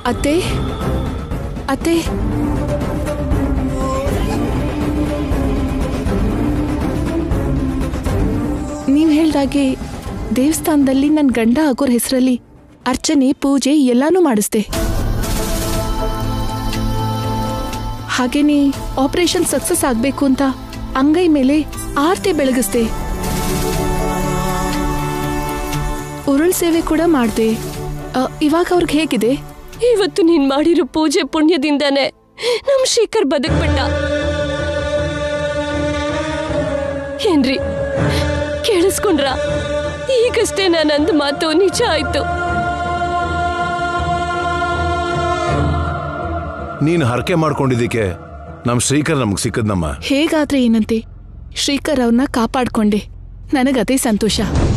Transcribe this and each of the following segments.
ಅತ್ತೆ ಅತ್ತೆ ನೀವು ಹೇಳ್ದಾಗೆ ದೇವಸ್ಥಾನದಲ್ಲಿ ನನ್ನ ಗಂಡ ಆಗೋರ್ ಹೆಸರಲ್ಲಿ ಅರ್ಚನೆ ಪೂಜೆ ಎಲ್ಲಾನು ಮಾಡಿಸ್ದೆ ಹಾಗೇನೆ ಆಪರೇಷನ್ ಸಕ್ಸಸ್ ಆಗ್ಬೇಕು ಅಂತ ಅಂಗೈ ಮೇಲೆ ಆರ್ತಿ ಬೆಳಗಿಸ್ದೆ ಉರುಳ್ ಸೇವೆ ಕೂಡ ಮಾಡ್ದೆ ಅ, ಇವಾಗ ಅವ್ರಿಗೆ ಹೇಗಿದೆ ಇವತ್ತು ನೀನ್ ಮಾಡಿರೋ ಪೂಜೆ ಪುಣ್ಯದಿಂದಾನೆ ನಮ್ ಶೇಖರ್ ಬದುಕ್ಬಿಟ್ಟ ಏನ್ರಿ ಕೇಳಿಸ್ಕೊಂಡ್ರ ಈಗಷ್ಟೇ ನಾನಂದ ಮಾತು ನಿಜ ಆಯ್ತು ನೀನು ಹರಕೆ ಮಾಡ್ಕೊಂಡಿದ್ದಕ್ಕೆ ನಮ್ ಶ್ರೀಕರ್ ನಮ್ಗೆ ಸಿಕ್ಕದ್ನಮ್ಮ ಹೇಗಾದ್ರೆ ಏನಂತೆ ಶ್ರೀಕರ್ ಅವ್ರನ್ನ ಕಾಪಾಡ್ಕೊಂಡೆ ನನಗದೇ ಸಂತೋಷ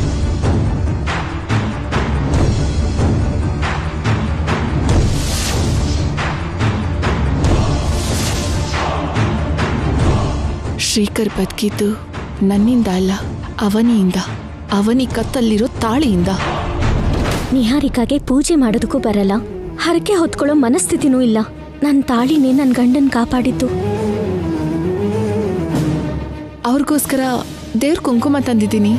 ಶ್ರೀಕರ್ ಬದುಕಿದ್ದು ನನ್ನಿಂದ ಅಲ್ಲ ಅವನಿಯಿಂದ ಅವನಿ ಕತ್ತಲ್ಲಿರೋ ತಾಳಿಯಿಂದ ನಿಹಾರಿಕಾಗೆ ಪೂಜೆ ಮಾಡೋದಕ್ಕೂ ಬರಲ್ಲ ಹರಕೆ ಹೊತ್ಕೊಳ್ಳೋ ಮನಸ್ಥಿತಿನೂ ಇಲ್ಲ ನನ್ನ ತಾಳಿನೇ ನನ್ನ ಗಂಡನ್ ಕಾಪಾಡಿದ್ದು ಅವ್ರಿಗೋಸ್ಕರ ದೇವ್ರ ಕುಂಕುಮ ತಂದಿದ್ದೀನಿ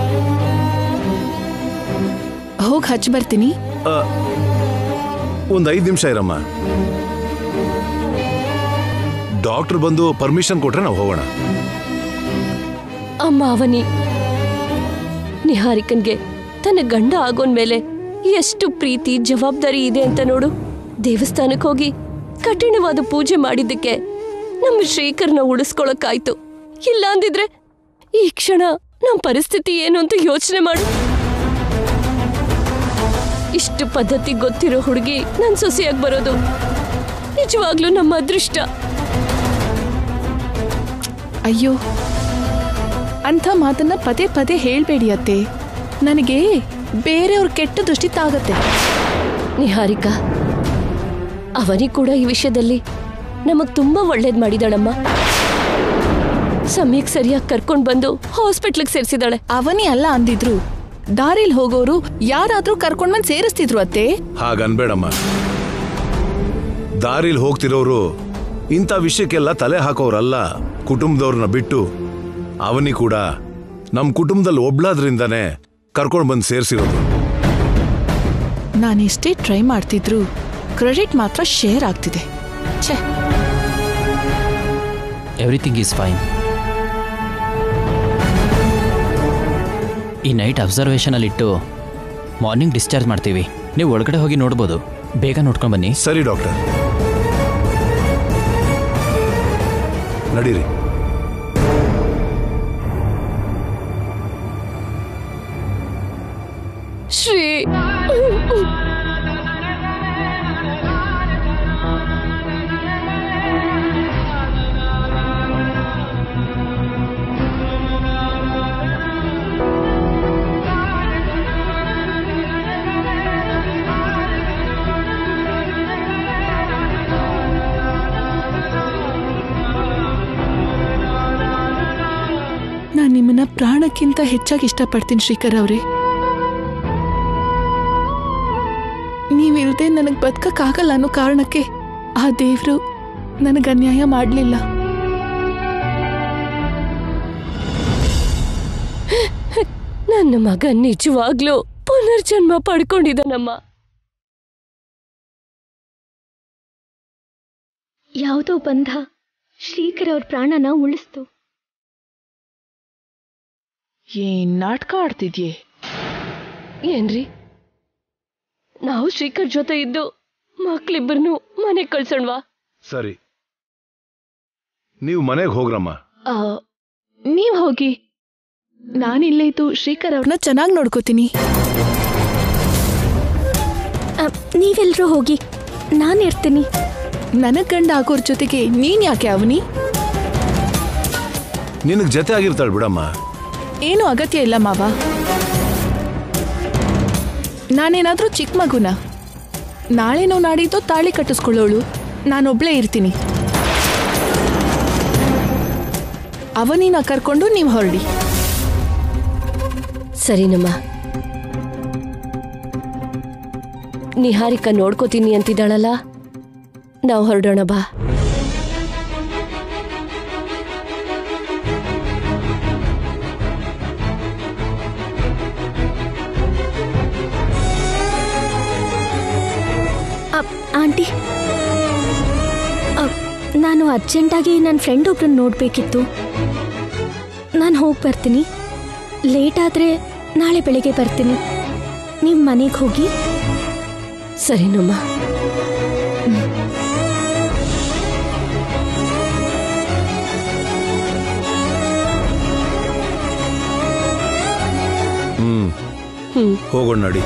ಹೋಗಿ ಹಚ್ಚಿ ಬರ್ತೀನಿ ಒಂದ್ ಐದ್ ನಿಮಿಷ ಇರಮ್ಮ ಡಾಕ್ಟರ್ ಬಂದು ಪರ್ಮಿಷನ್ ಕೊಟ್ರೆ ನಾವು ಹೋಗೋಣ ಅಮ್ಮ ಅವನಿ ನಿಹಾರಿಕನ್ಗೆ ತನ್ನ ಗಂಡ ಆಗೋನ್ ಮೇಲೆ ಎಷ್ಟು ಪ್ರೀತಿ ಜವಾಬ್ದಾರಿ ಇದೆ ಅಂತ ನೋಡು ದೇವಸ್ಥಾನಕ್ಕೆ ಹೋಗಿ ಕಠಿಣವಾದ ಪೂಜೆ ಮಾಡಿದ್ದಕ್ಕೆ ನಮ್ಮ ಶ್ರೀಕರ್ನ ಉಳಿಸ್ಕೊಳಕ್ಕಾಯ್ತು ಇಲ್ಲ ಅಂದಿದ್ರೆ ಈ ಕ್ಷಣ ನಮ್ಮ ಪರಿಸ್ಥಿತಿ ಏನು ಅಂತ ಯೋಚನೆ ಮಾಡು ಇಷ್ಟು ಪದ್ಧತಿ ಗೊತ್ತಿರೋ ಹುಡುಗಿ ನನ್ ಸೊಸೆಯಾಗಿ ಬರೋದು ನಿಜವಾಗ್ಲೂ ನಮ್ಮ ಅದೃಷ್ಟ ಅಯ್ಯೋ ಅಂಥ ಮಾತನ್ನ ಪದೇ ಪದೇ ಹೇಳ್ಬೇಡಿ ಅತ್ತೆ ನನಗೆ ಬೇರೆಯವ್ರ ಕೆಟ್ಟ ದೃಷ್ಟಿ ತಾಗತ್ತೆ ನಿಹಾರಿಕಾ ಅವನಿಗೆ ಕೂಡ ಈ ವಿಷಯದಲ್ಲಿ ನಮಗ್ ತುಂಬಾ ಒಳ್ಳೇದ್ ಮಾಡಿದಾಳಮ್ಮ ಸಮಯಕ್ಕೆ ಸರಿಯಾಗಿ ಕರ್ಕೊಂಡ್ ಬಂದು ಹಾಸ್ಪಿಟ್ಲಿಗೆ ಸೇರಿಸಿದಾಳೆ ಅವನಿ ಅಲ್ಲ ಅಂದಿದ್ರು ದಾರಿಲ್ ಹೋಗೋರು ಯಾರಾದ್ರೂ ಕರ್ಕೊಂಡ್ ಬಂದ್ ಸೇರಿಸ್ತಿದ್ರು ಅತ್ತೆ ಹಾಗನ್ಬೇಡಮ್ಮ ದಾರಿಲ್ ಹೋಗ್ತಿರೋರು ಇಂಥ ವಿಷಯಕ್ಕೆಲ್ಲ ತಲೆ ಹಾಕೋರಲ್ಲ ಕುಟುಂಬದವ್ರನ್ನ ಬಿಟ್ಟು ಅವನಿ ಕೂಡ ನಮ್ ಕುಟುಂಬದಲ್ಲಿ ಒಬ್ಳಾದ್ರಿಂದಾನೇ ಕರ್ಕೊಂಡ್ ಬಂದು ಸೇರ್ಸಿರೋದು ನಾನೆಷ್ಟೇ ಟ್ರೈ ಮಾಡ್ತಿದ್ರು ಕ್ರೆಡಿಟ್ ಮಾತ್ರ ಶೇರ್ ಆಗ್ತಿದೆ ಛೇ ಎವ್ರಿಥಿಂಗ್ ಈಸ್ ಫೈನ್ ಈ ನೈಟ್ ಅಬ್ಸರ್ವೇಷನಲ್ಲಿಟ್ಟು ಮಾರ್ನಿಂಗ್ ಡಿಸ್ಚಾರ್ಜ್ ಮಾಡ್ತೀವಿ ನೀವು ಒಳಗಡೆ ಹೋಗಿ ನೋಡ್ಬೋದು ಬೇಗ ನೋಡ್ಕೊಂಡು ಬನ್ನಿ ಸರಿ ಡಾಕ್ಟರ್ ನಡೀರಿ ಶ್ರೀ ನಾನ್ ನಿಮ್ಮನ್ನ ಪ್ರಾಣಕ್ಕಿಂತ ಹೆಚ್ಚಾಗಿ ಇಷ್ಟಪಡ್ತೀನಿ ಶ್ರೀಕರ್ ಅವ್ರೆ ನೀವಿಲ್ದೆ ನನಗ್ ಬದುಕಕ್ಕಾಗಲ್ಲ ಅನ್ನೋ ಕಾರಣಕ್ಕೆ ಆ ದೇವ್ರು ನನಗ್ ಅನ್ಯಾಯ ಮಾಡ್ಲಿಲ್ಲ ನನ್ನ ಮಗ ನಿಜವಾಗ್ಲೂ ಪುನರ್ಜನ್ಮ ಪಡ್ಕೊಂಡಿದ್ದಾನಮ್ಮ ಯಾವುದೋ ಬಂಧ ಶ್ರೀಕರ್ ಅವ್ರ ಪ್ರಾಣನ ಉಳಿಸ್ತು ಏನ್ ನಾಟಕ ಆಡ್ತಿದ್ಯೆ ಏನ್ರಿ ನಾವು ಶ್ರೀಕರ್ ಜೊತೆ ಇದ್ದು ಮಕ್ಳಿಬ್ಬರನ್ನು ಮನೆಗೆ ಕಳ್ಸೋಣವಾ ಸರಿ ನೀವು ಮನೆಗೆ ಹೋಗ್ರಮ್ಮ ಆ, ನೀವ್ ಹೋಗಿ ನಾನಿಲ್ಲೇ ಇದ್ದು ಶ್ರೀಕರ್ ಅವ್ರನ್ನ ಚೆನ್ನಾಗಿ ನೋಡ್ಕೋತೀನಿ ಅ, ನೀವೆಲ್ರೂ ಹೋಗಿ ನಾನು ಇರ್ತೀನಿ ನನಗ್ ಗಂಡ ಆಗೋರ್ ಜೊತೆಗೆ ನೀನ್ ಯಾಕೆ ಅವನಿ ನಿನಗ್ ಜೊತೆ ಆಗಿರ್ತಾಳೆ ಬಿಡಮ್ಮ ಏನು ಅಗತ್ಯ ಇಲ್ಲ ಮಾವ ನಾನೇನಾದ್ರೂ ಚಿಕ್ಕ ಮಗುನ ನಾಳೆನೋ ನಾಡಿದ್ದು ತಾಳಿ ಕಟ್ಟಿಸ್ಕೊಳ್ಳೋಳು ನಾನೊಬ್ಳೇ ಇರ್ತೀನಿ ಅವನಿನ ಕರ್ಕೊಂಡು ನೀವು ಹೊರಡಿ ಸರಿನಮ್ಮ ನಿಹಾರಿಕ ನೋಡ್ಕೋತೀನಿ ಅಂತಿದ್ದಾಳಲ್ಲ ನಾವು ಹೊರಡೋಣ ಬಾ ಅಪ್, ಆಂಟಿ ಅಪ್, ನಾನು ಅರ್ಜೆಂಟಾಗಿ ನನ್ನ ಫ್ರೆಂಡ್ ಒಬ್ರನ್ನ ನೋಡಬೇಕಿತ್ತು ನಾನು ಹೋಗಿ ಬರ್ತೀನಿ ಲೇಟ್ ಆದರೆ ನಾಳೆ ಬೆಳಿಗ್ಗೆ ಬರ್ತೀನಿ ನಿಮ್ಮ ಮನೆಗೆ ಹೋಗಿ ಸರಿನಮ್ಮ ಹ್ಮ್ ಹ್ಮ್ ಹೋಗೋಣ ನಡಿ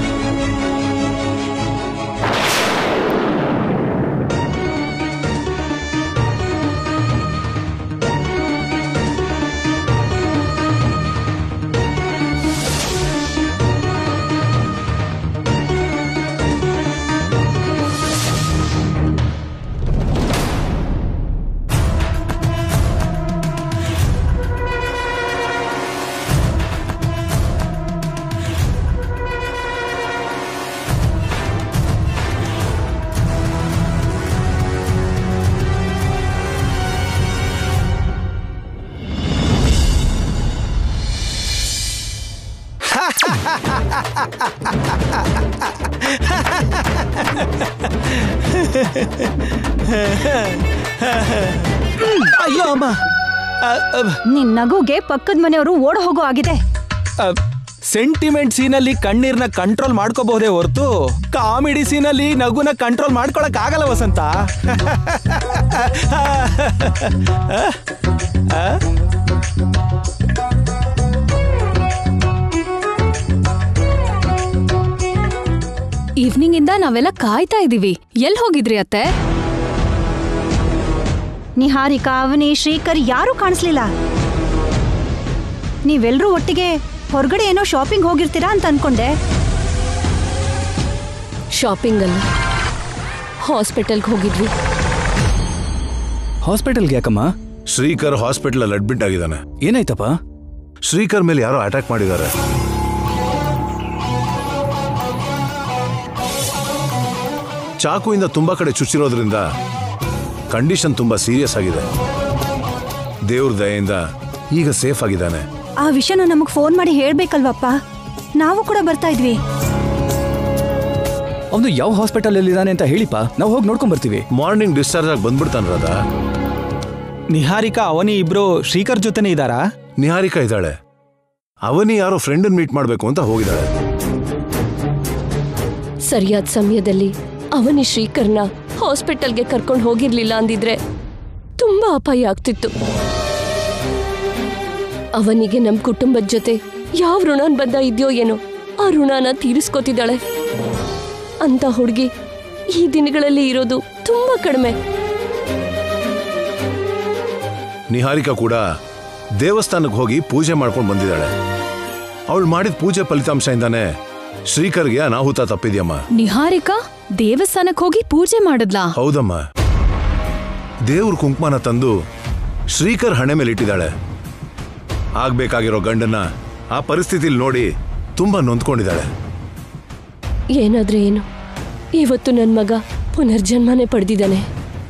ಅಯ್ಯೋ ಅಮ್ಮ ಅ, ಅ, ನಿನ್ ನಗುಗೆ ಪಕ್ಕದ ಮನೆಯವರು ಓಡ್ ಹೋಗೋ ಆಗಿದೆ ಅ, ಸೆಂಟಿಮೆಂಟ್ ಸೀನಲ್ಲಿ ಕಣ್ಣೀರ್ನ ಕಂಟ್ರೋಲ್ ಮಾಡ್ಕೋಬಹುದೇ ಹೊರತು ಕಾಮಿಡಿ ಸೀನಲ್ಲಿ ನಗುನ ಕಂಟ್ರೋಲ್ ಮಾಡ್ಕೊಳಕ್ ಆಗಲ್ಲ ವಸಂತ ಆ? ಈವ್ನಿಂಗ್ ಇಂದ ನಾವೆಲ್ಲ ಕಾಯ್ತಾ ಇದೀವಿ ಎಲ್ ಹೋಗಿದ್ರಿ ಅತ್ತೆ ನಿಹಾರಿಕಾ ಅವನಿ ಶ್ರೀಕರ್ ಯಾರೂ ಕಾಣಿಸ್ಲಿಲ್ಲ ನೀವೆಲ್ರೂ ಒಟ್ಟಿಗೆ ಹೊರಗಡೆ ಏನೋ ಶಾಪಿಂಗ್ ಹೋಗಿರ್ತೀರಾ ಅಂತ ಅನ್ಕೊಂಡೆ ಶಾಪಿಂಗ್ ಅಲ್ಲ ಹಾಸ್ಪಿಟಲ್ಗೆ ಹೋಗಿದ್ವಿ ಹಾಸ್ಪಿಟಲ್ಗೆ ಯಾಕಮ್ಮ ಶ್ರೀಕರ್ ಹಾಸ್ಪಿಟಲ್ ಅಲ್ಲಿ ಅಡ್ಮಿಟ್ ಆಗಿದ್ದಾನೆ ಏನಾಯ್ತಪ್ಪ ಶ್ರೀಕರ್ ಮೇಲೆ ಯಾರೋ ಅಟ್ಯಾಕ್ ಮಾಡಿದ್ದಾರೆ ಚಾಕುವಿಂದ ತುಂಬಾ ಕಡೆ ಚುಚ್ಚಿರೋದ್ರಿಂದ ಕಂಡೀಷನ್ ತುಂಬಾ ಸೀರಿಯಸ್ ಆಗಿದೆ ದೇವ್ರ ದಯೆಯಿಂದ ಈಗ ಸೇಫ್ ಆಗಿದ್ದಾನೆ ಆ ವಿಷಯನ ನಮಗ್ ಫೋನ್ ಮಾಡಿ ಹೇಳ್ಬೇಕಲ್ವಪ್ಪ ನಾವು ಕೂಡ ಬರ್ತಾ ಇದ್ವಿ ಅವನು ಯಾವ ಹಾಸ್ಪಿಟಲ್ ಇದ್ದಾನೆ ಅಂತ ಹೇಳಿಪ್ಪ ನಾವು ಹೋಗಿ ನೋಡ್ಕೊಂಡ್ ಬರ್ತೀವಿ ಮಾರ್ನಿಂಗ್ ಡಿಸ್ಚಾರ್ಜ್ ಆಗಿ ಬಂದ್ಬಿಡ್ತಾನೆ ರಾಧಾ ನಿಹಾರಿಕಾ ಅವನಿ ಇಬ್ರು ಶ್ರೀಕರ್ ಜೊತೆನೇ ಇದ್ದಾರಾ ನಿಹಾರಿಕಾ ಇದ್ದಾಳೆ ಅವನಿ ಯಾರೋ ಫ್ರೆಂಡನ್ ಮೀಟ್ ಮಾಡ್ಬೇಕು ಅಂತ ಹೋಗಿದ್ದಾಳೆ ಸರಿಯಾದ ಸಮಯದಲ್ಲಿ ಅವನಿ ಶ್ರೀಕರ್ನ ಹಾಸ್ಪಿಟಲ್ಗೆ ಕರ್ಕೊಂಡು ಹೋಗಿರ್ಲಿಲ್ಲ ಅಂದಿದ್ರೆ ತುಂಬಾ ಅಪಾಯ ಆಗ್ತಿತ್ತು ಅವನಿಗೆ ನಮ್ ಕುಟುಂಬದ ಜೊತೆ ಯಾವ ಋಣನ್ ಬಂದ ಇದೆಯೋ ಏನೋ ಆ ಋಣನ ತೀರಿಸ್ಕೋತಿದ್ದಾಳೆ ಅಂತ ಹುಡುಗಿ ಈ ದಿನಗಳಲ್ಲಿ ಇರೋದು ತುಂಬಾ ಕಡಿಮೆ ನಿಹಾರಿಕಾ ಕೂಡ ದೇವಸ್ಥಾನಕ್ಕೆ ಹೋಗಿ ಪೂಜೆ ಮಾಡ್ಕೊಂಡು ಬಂದಿದ್ದಾಳೆ ಅವಳು ಮಾಡಿದ ಪೂಜೆ ಫಲಿತಾಂಶದಿಂದಾನೇ ಶ್ರೀಕರ್ಗೆ ಅನಾಹುತ ತಪ್ಪಿದ್ಯಮ್ಮ ನಿಹಾರಿಕಾ ದೇವಸ್ಥಾನಕ್ ಹೋಗಿ ಪೂಜೆ ಮಾಡಿದ್ಲಾ ಹೌದಮ್ಮ ದೇವ್ರ ಕುಂಕುಮನ ತಂದು ಶ್ರೀಕರ್ ಹಣೆ ಮೇಲೆ ಇಟ್ಟಿದ್ದಾಳೆ ಆಗ್ಬೇಕಾಗಿರೋ ಗಂಡನ್ನ ಆ ಪರಿಸ್ಥಿತಿಲಿ ನೋಡಿ ತುಂಬಾ ನೊಂದ್ಕೊಂಡಿದ್ದಾಳೆ ಏನಾದ್ರೆ ಏನು ಇವತ್ತು ನನ್ ಮಗ ಪುನರ್ಜನ್ಮನೆ ಪಡೆದಿದ್ದಾನೆ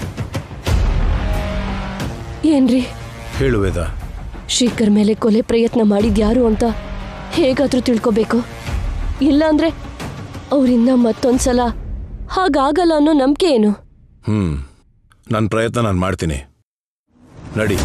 ಏನ್ರಿ ಹೇಳು ವೇದ ಶ್ರೀಕರ್ ಮೇಲೆ ಕೊಲೆ ಪ್ರಯತ್ನ ಮಾಡಿದ್ಯಾರು ಅಂತ ಹೇಗಾದ್ರೂ ತಿಳ್ಕೊಬೇಕು ಇಲ್ಲಾಂದ್ರೆ ಅವರಿಂದ ಮತ್ತೊಂದ್ಸಲ ಹಾಗಾಗಲ್ಲ ಅನ್ನೋ ನಂಬಿಕೆ ಏನು ಹ್ಮ್ ನನ್ನ ಪ್ರಯತ್ನ ನಾನು ಮಾಡ್ತೀನಿ ನಡಿ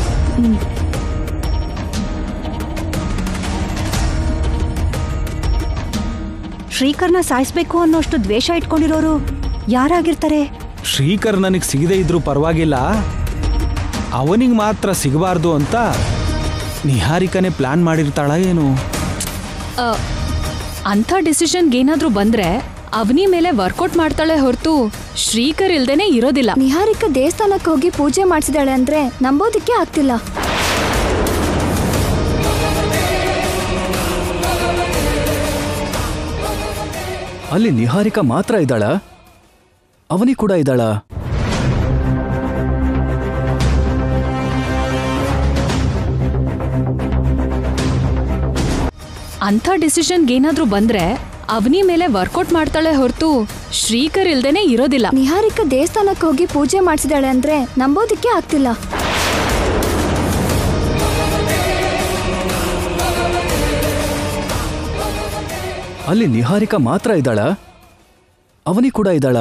ಶ್ರೀಕರ್ನ ಸಾಯಿಸ್ಬೇಕು ಅನ್ನೋಷ್ಟು ದ್ವೇಷ ಇಟ್ಕೊಂಡಿರೋರು ಯಾರಾಗಿರ್ತಾರೆ ಶ್ರೀಕರ್ ನನಗೆ ಸಿಗದೇ ಇದ್ರೂ ಪರವಾಗಿಲ್ಲ ಅವನಿಗೆ ಮಾತ್ರ ಸಿಗಬಾರ್ದು ಅಂತ ನಿಹಾರಿಕನೇ ಪ್ಲಾನ್ ಮಾಡಿರ್ತಾಳ ಏನು ಆ, ಅಂಥ ಡಿಸಿಷನ್ಗೆ ಏನಾದ್ರೂ ಬಂದ್ರೆ ಅವನಿ ಮೇಲೆ ವರ್ಕೌಟ್ ಮಾಡ್ತಾಳೆ ಹೊರತು ಶ್ರೀಕರ್ ಇಲ್ದೇನೆ ಇರೋದಿಲ್ಲ ನಿಹಾರಿಕ ದೇವಸ್ಥಾನಕ್ಕೆ ಹೋಗಿ ಪೂಜೆ ಮಾಡಿಸಿದಾಳೆ ಅಂದ್ರೆ ನಂಬೋದಕ್ಕೆ ಆಗ್ತಿಲ್ಲ ಅಲ್ಲಿ ನಿಹಾರಿಕಾ ಮಾತ್ರ ಇದ್ದಾಳ ಅವನಿ ಕೂಡ ಇದ್ದಾಳ ಅಂಥ ಡಿಸಿಷನ್ಗೆ ಏನಾದ್ರೂ ಬಂದ್ರೆ ಅವನಿ ಮೇಲೆ ವರ್ಕೌಟ್ ಮಾಡ್ತಾಳೆ ಹೊರತು ಶ್ರೀಕರ್ ಇಲ್ದೇನೆ ಇರೋದಿಲ್ಲ ನಿಹಾರಿಕಾ ದೇವಸ್ಥಾನಕ್ಕೆ ಹೋಗಿ ಪೂಜೆ ಮಾಡಿಸಿದಾಳೆ ಅಂದ್ರೆ ನಂಬೋದಕ್ಕೆ ಆಗ್ತಿಲ್ಲ ಅಲ್ಲಿ ನಿಹಾರಿಕಾ ಮಾತ್ರ ಇದ್ದಾಳ ಅವನಿ ಕೂಡ ಇದ್ದಾಳ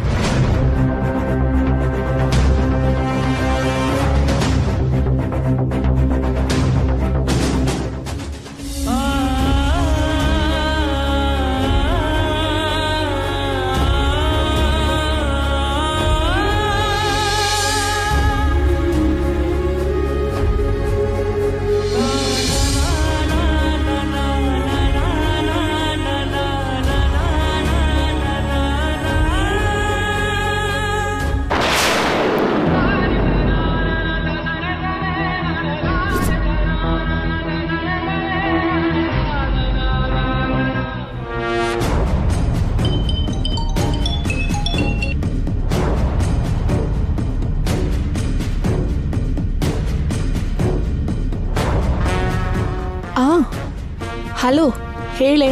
ಆ ಹಲೋ ಹೇಳೆ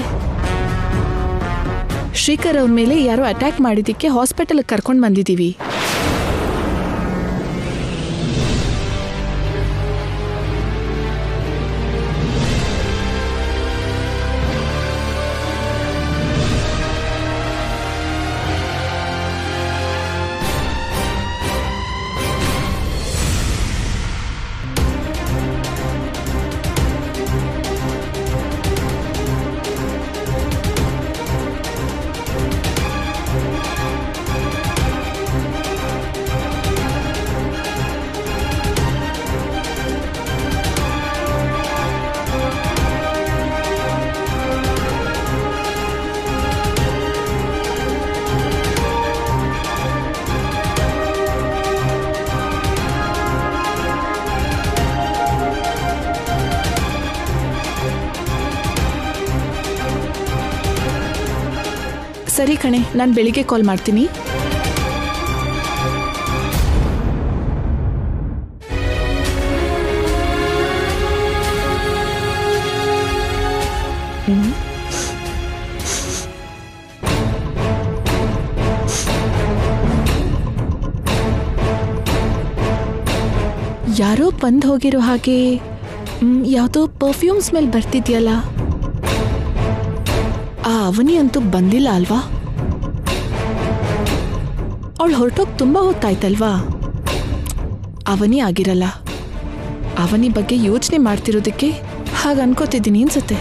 ಶ್ರೀಕರ್ ಅವ್ರ ಮೇಲೆ ಯಾರೋ ಅಟ್ಯಾಕ್ ಮಾಡಿದ್ದಕ್ಕೆ ಹಾಸ್ಪಿಟಲ್ಗೆ ಕರ್ಕೊಂಡು ಬಂದಿದ್ದೀವಿ ಸರಿ ಕಣೆ ನಾನು ಬೆಳಿಗ್ಗೆ ಕಾಲ್ ಮಾಡ್ತೀನಿ ಹ್ಮ್. ಯಾರೋ ಬಂದ್ ಹೋಗಿರೋ ಹಾಗೆ ಮ್, ಯಾವುದೋ ಪರ್ಫ್ಯೂಮ್ ಸ್ಮೆಲ್ ಬರ್ತಿದ್ಯಲ್ಲ ಆ ಅವನಿ ಅಂತೂ ಬಂದಿಲ್ಲ ಅಲ್ವಾ ಅವಳು ಹೊರಟೋಗಿ ತುಂಬಾ ಹೊತ್ತಾಯ್ತಲ್ವಾ ಅವನಿ ಆಗಿರಲ್ಲ ಅವನಿ ಬಗ್ಗೆ ಯೋಚನೆ ಮಾಡ್ತಿರೋದಕ್ಕೆ ಹಾಗೆ ಅನ್ಕೋತಿದ್ದೀನಿ ಅನ್ಸುತ್ತೆ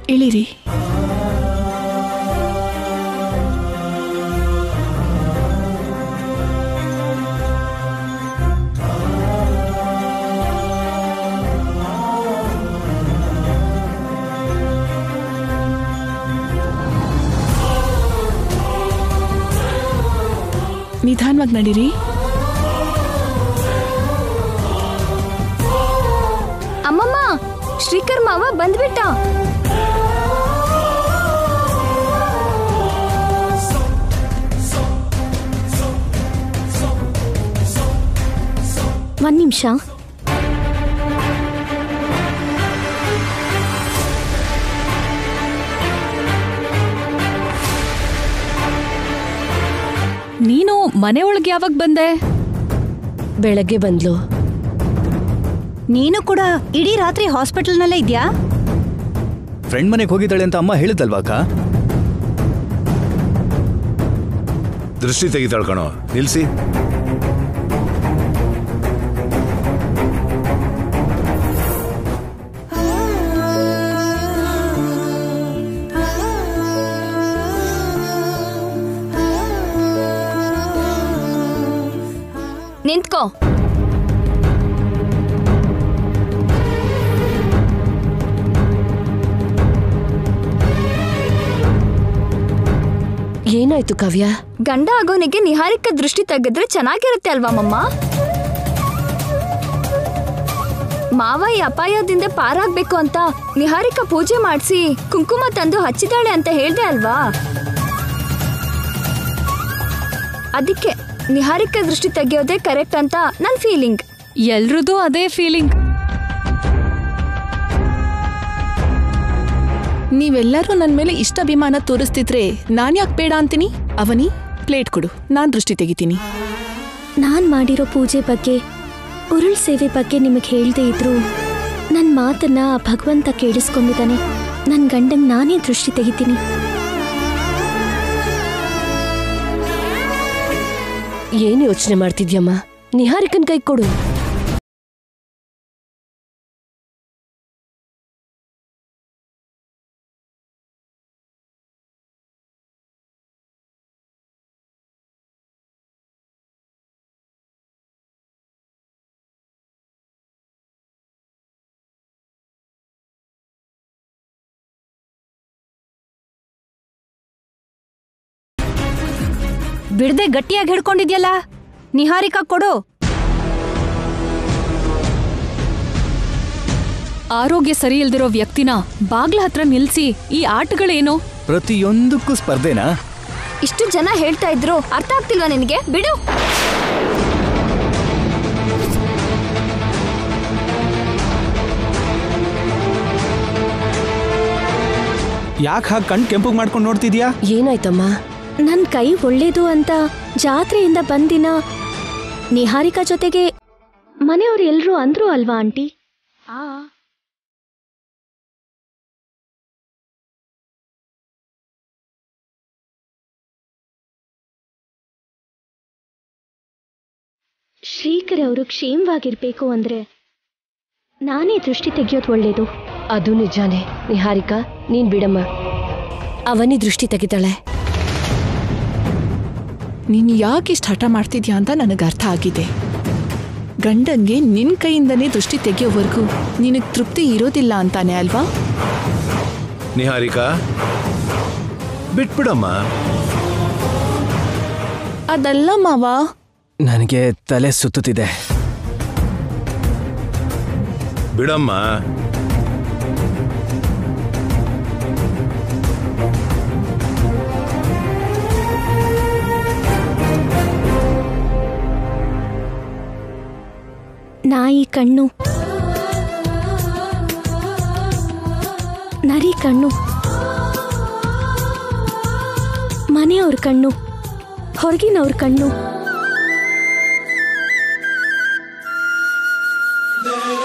ಇಳಿರಿ ನಿಧಾನವಾಗಿ ನಡೀರಿ ಅಮ್ಮಮ್ಮ ಶ್ರೀಕರ್ ಮಾವ ಬಂದ್ಬಿಟ್ಟ ಒಂದ್ ನಿಮಿಷ ನೀನು ಮನೆ ಒಳಗೆ ಯಾವಾಗ ಬಂದೆ ಬೆಳಗ್ಗೆ ಬಂದ್ಲು ನೀನು ಕೂಡ ಇಡೀ ರಾತ್ರಿ ಹಾಸ್ಪಿಟಲ್ನಲ್ಲೇ ಇದ್ಯಾ ಫ್ರೆಂಡ್ ಮನೆಗೆ ಹೋಗಿದ್ದಾಳೆ ಅಂತ ಅಮ್ಮ ಹೇಳಿದ್ದಲ್ವಾ ಅಕ್ಕ ದೃಷ್ಟಿ ತೆಗಿತಾಳ್ ಕಣೋ ನಿಲ್ಸಿ ನಿಂತ್ಕೋ ಏನಾಯ್ತು ಕಾವ್ಯ ಗಂಡ ಆಗೋನಿಗೆ ನಿಹಾರಿಕ ದೃಷ್ಟಿ ತೆಗೆದ್ರೆ ಚೆನ್ನಾಗಿರುತ್ತೆ ಅಲ್ವಾ ಮಮ್ಮ ಮಾವ ಈ ಅಪಾಯದಿಂದ ಪಾರಾಗ್ಬೇಕು ಅಂತ ನಿಹಾರಿಕ ಪೂಜೆ ಮಾಡಿಸಿ ಕುಂಕುಮ ತಂದು ಹಚ್ಚಿದಾಳೆ ಅಂತ ಹೇಳ್ದೆ ಅಲ್ವಾ ಅದಕ್ಕೆ ನಿಹಾರಿಕ ದೃಷ್ಟಿ ತೆಗೆಯೋದೇ ಕರೆಕ್ಟ್ ಅಂತ ನನ್ ಫೀಲಿಂಗ್ ಎಲ್ರದ್ದು ಅದೇ ಫೀಲಿಂಗ್ ನೀವೆಲ್ಲರೂ ನನ್ನ ಮೇಲೆ ಇಷ್ಟ ಅಭಿಮಾನ ತೋರಿಸ್ತಿದ್ರೆ ನಾನು ಯಾಕೆ ಬೇಡ ಅಂತೀನಿ ಅವನಿ ಪ್ಲೇಟ್ ಕೊಡು ನಾನು ದೃಷ್ಟಿ ತೆಗಿತೀನಿ ನಾನ್ ಮಾಡಿರೋ ಪೂಜೆ ಬಗ್ಗೆ ಉರುಳ್ ಸೇವೆ ಬಗ್ಗೆ ನಿಮಗೆ ಹೇಳ್ದೇ ಇದ್ರು ನನ್ನ ಮಾತನ್ನ ಆ ಭಗವಂತ ಕೇಳಿಸ್ಕೊಂಡಿದ್ದಾನೆ ನನ್ನ ಗಂಡಂಗ್ ನಾನೇ ದೃಷ್ಟಿ ತೆಗಿತೀನಿ ಏನ್ ಯೋಚನೆ ಮಾಡ್ತಿದ್ಯಮ್ಮ ನಿಹಾರಿಕನ್ ಕೈ ಕೊಡು ಬಿಡದೆ ಗಟ್ಟಿಯಾಗಿ ಹಿಡ್ಕೊಂಡಿದ್ಯಲ್ಲ ನಿಹಾರಿಕಾ ಕೊಡು ಆರೋಗ್ಯ ಸರಿ ಇಲ್ದಿರೋ ವ್ಯಕ್ತಿನ ಬಾಗ್ಲ ಹತ್ರ ನಿಲ್ಸಿ ಈ ಆಟಗಳೇನು ಪ್ರತಿಯೊಂದಕ್ಕೂ ಸ್ಪರ್ಧೆನಾ ಇಷ್ಟು ಜನ ಹೇಳ್ತಾ ಇದ್ರು ಅರ್ಥ ಆಗ್ತಿಲ್ವಾ ನಿನಗೆ ಬಿಡು ಯಾಕೆ ಹಾಗೆ ಕಣ್ ಕೆಂಪಗೆ ಮಾಡ್ಕೊಂಡು ನೋಡ್ತಿದ್ಯಾ ಏನಾಯ್ತಮ್ಮ ನನ್ನ ಕೈ ಒಳ್ಳೇದು ಅಂತ ಜಾತ್ರೆಯಿಂದ ಬಂದಿನ ನಿಹಾರಿಕಾ ಜೊತೆಗೆ ಮನೆಯವ್ರು ಎಲ್ರೂ ಅಂದ್ರು ಅಲ್ವಾ ಆಂಟಿ ಶ್ರೀಕರ್ ಅವರು ಕ್ಷೇಮವಾಗಿರ್ಬೇಕು ಅಂದ್ರೆ ನಾನೇ ದೃಷ್ಟಿ ತೆಗೆಯೋದು ಒಳ್ಳೇದು ಅದು ನಿಜಾನೇ ನಿಹಾರಿಕಾ ನೀನ್ ಬಿಡಮ್ಮ ಅವನಿ ದೃಷ್ಟಿ ತೆಗಿತಾಳೆ ನೀನು ಯಾಕೆ ಇಷ್ಟು ಹಠ ಮಾಡ್ತಿದ್ಯಾ ಅಂತ ನನಗೆ ಅರ್ಥ ಆಗಿದೆ ಗಂಡಂಗೆ ನಿನ್ನ ಕೈಯಿಂದನೇ ದೃಷ್ಟಿ ತೆಗೆಯೋವರೆಗೂ ನಿನಗೆ ತೃಪ್ತಿ ಇರೋದಿಲ್ಲ ಅಂತಾನೆ ಅಲ್ವಾ ನಿಹಾರಿಕಾ ಬಿಟ್ಬಿಡಮ್ಮ ಅದಲ್ಲ ಮಾವ ನನಗೆ ತಲೆ ಸುತ್ತುತ್ತಿದೆ ಬಿಡಮ್ಮ ನಾಯಿ ಕಣ್ಣು ನರಿ ಕಣ್ಣು ಮನೆಯವ್ರ ಕಣ್ಣು ಹೊರಗಿನವ್ರ ಕಣ್ಣು